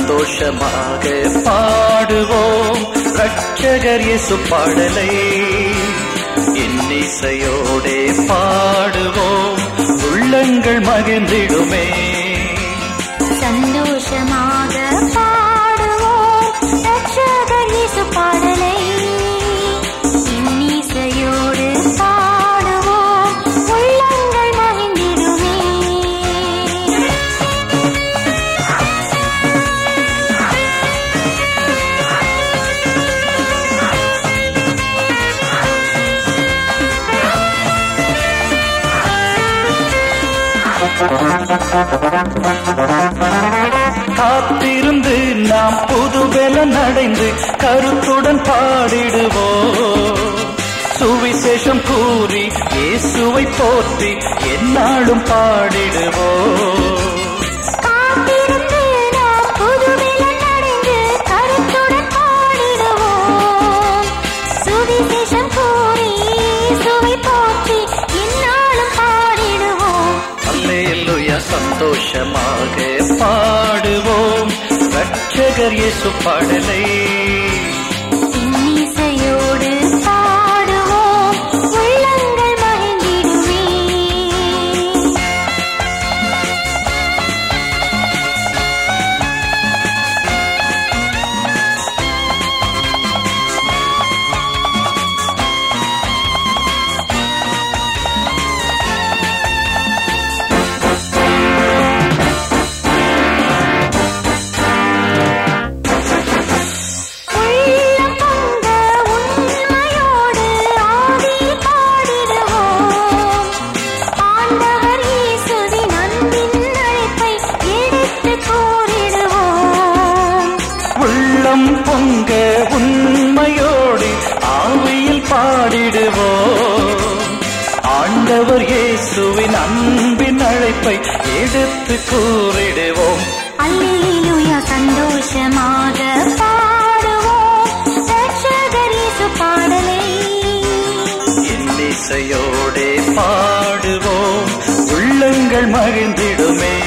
சந்தோஷமாக பாடுவோம் ரட்சகர் இயேசு பாடலை இன்னிசையோடே பாடுவோம் உள்ளங்கள் மகிழ்ந்திடுமே சந்தோஷமாக பாடுவோம் ரட்சகர் இயேசு பாடலை இன்னிசையோடு பாடுவோம் உள்ளங்கள் மகிழ்ந்திடுமே காத்திருந்து நாம் புதுபெலன் அடைந்து கருத்துடன் பாடிடுவோம் சுவிசேஷம் கூறி இயேசுவை போற்றி எந்நாளும் பாடிடுவோம் காத்திருந்து நாம் புதுவிலன் அடைந்து கருத்துடன் பாடிடுவோம் சுவிசேஷம் கூறி இயேசுவை போற்றி எந்நாளும் பாடிடுவோம் அல்லேலூயா சந்தோஷமாக பாடுவோம் ரட்சகர் இயேசு பாடலை இன்னிசையோடு பாடுவோம் உள்ளங்கள் மகிழ்ந்திடுமே உள்ளம் கொண்ட உண்மையோடு ஆடிப் பாடிடுவோம். ஆண்டவர் இயேசுவின் அன்பின் அழைப்பை எடுத்துக் கூறிடுவோம். உள்ளம் பொங்க உண்மையோடு ஆவியில் பாடிடுவோம் ஆண்டவர் இயேசுவின் அன்பின் அழைப்பை எடுத்து கூறிடுவோம் அல்லேலூயா சந்தோஷமாக பாடுவோம் ரட்சகர் இயேசு பாடலை இன்னிசையோடே பாடுவோம் உள்ளங்கள் மகிழ்ந்திடுமே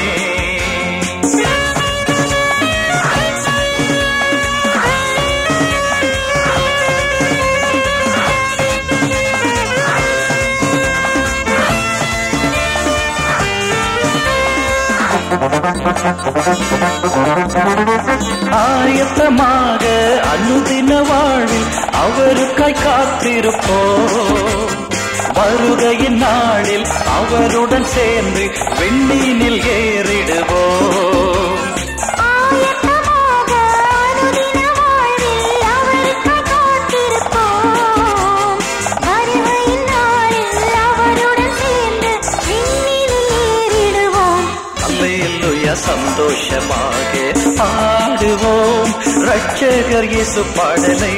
ஆயத்தமாக அனுதின வாழ்வில் அவருக்காய் காத்திருப்போம் வருகையின் நாளில் அவருடன் சேர்ந்து வெண்ணீனில் ஏறிடுவோம் ஆயத்தமாக அனுதின வாழ்வில் அவருக்காய் காத்திருப்போம். வருகையின் நாளில் அவருடன் சேர்ந்து விண்ணில் ஏறிடுவோம். அல்லேலூயா சந்தோஷமாக பாடுவோம் ரட்சகர் இயேசு பாடலை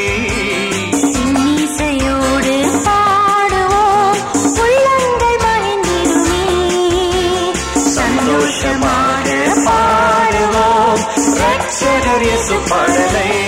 இன்னிசையோடு பாடுவோம் உள்ளங்கள் மகிழ்ந்திடுமே. சந்தோஷமாக பாடுவோம் ரட்சகர் இயேசு பாடலை